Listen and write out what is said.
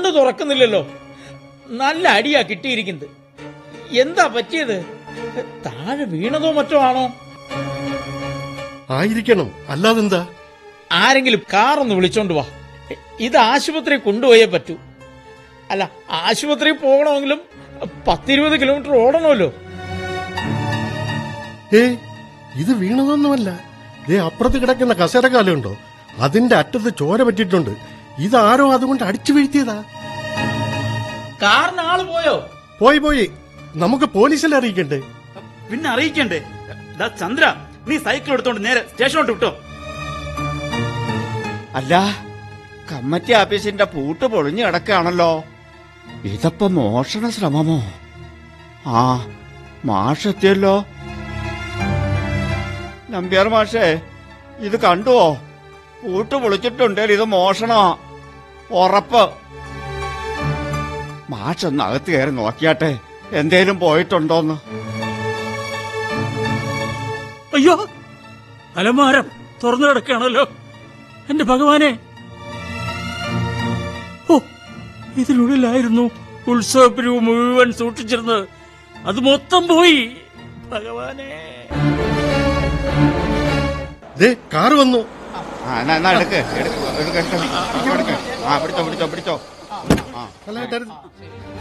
കണ്ണു തുറക്കുന്നില്ലല്ലോ നല്ല അടിയാ കിട്ടിയിരിക്കുന്നത് എന്താ പറ്റിയത് താഴെ വീണതോ മറ്റോ ആണോ ആയിരിക്കണം അല്ലാതെന്താ ആരെങ്കിലും കാറൊന്ന് വിളിച്ചോണ്ട് വാ ഇത് ആശുപത്രി കൊണ്ടുപോയേ പറ്റൂ അല്ല ആശുപത്രി പോകണമെങ്കിലും പത്തിരുപത് കിലോമീറ്റർ ഓടണമല്ലോ ഏ ഇത് വീണതൊന്നുമല്ല ദേ അപ്പുറത്ത് കിടക്കുന്ന കസേരക്കാലുണ്ടോ അതിന്റെ അറ്റത്ത് ചോര പറ്റിയിട്ടുണ്ട് ഇതാരോ അതുകൊണ്ട് അടിച്ചു വീഴ്ത്തിയതാ കാറിന് ആള് പോയോ പോയി പോയി നമുക്ക് പോലീസിൽ അറിയിക്കണ്ടേ പിന്നെ അറിയിക്കണ്ടേ ദാ ചന്ദ്ര നീ സൈക്കിൾ എടുത്തോണ്ട് നേരെ സ്റ്റേഷനോട്ട് വിട്ടോ അല്ല കമ്മറ്റി ആഫീസിന്റെ പൂട്ട് പൊളിഞ്ഞു കിടക്കുകയാണല്ലോ ഇതപ്പോ മോഷണ ശ്രമമോ ആ മാഷെത്തിയല്ലോ നമ്പ്യാർ മാഷേ ഇത് കണ്ടുവോ പൂട്ട് പൊളിച്ചിട്ടുണ്ടേൽ ഇത് മോഷണമാ ഉറപ്പ് മാഷൊന്ന് അകത്ത് കയറി നോക്കിയാട്ടെ എന്തേലും പോയിട്ടുണ്ടോന്ന് അയ്യോ അലമാരം തുറന്നു കിടക്കുകയാണല്ലോ എന്റെ ഭഗവാനെ ഓ ഇതിനുള്ളിലായിരുന്നു ഉത്സവപ്പിരിവ് മുഴുവൻ സൂക്ഷിച്ചിരുന്നത് അത് മൊത്തം പോയി ഭഗവാനെ ദേ കാറ് വന്നു ആ എന്നാ എന്നാ എടുക്ക് എടുക്ക് എടുക്ക് എടുക്ക് എടുക്ക്, എടുക്ക് ആ പിടിച്ചോ പിടിച്ചോ പിടിച്ചോ ആ അല്ല, ഇടരുത്.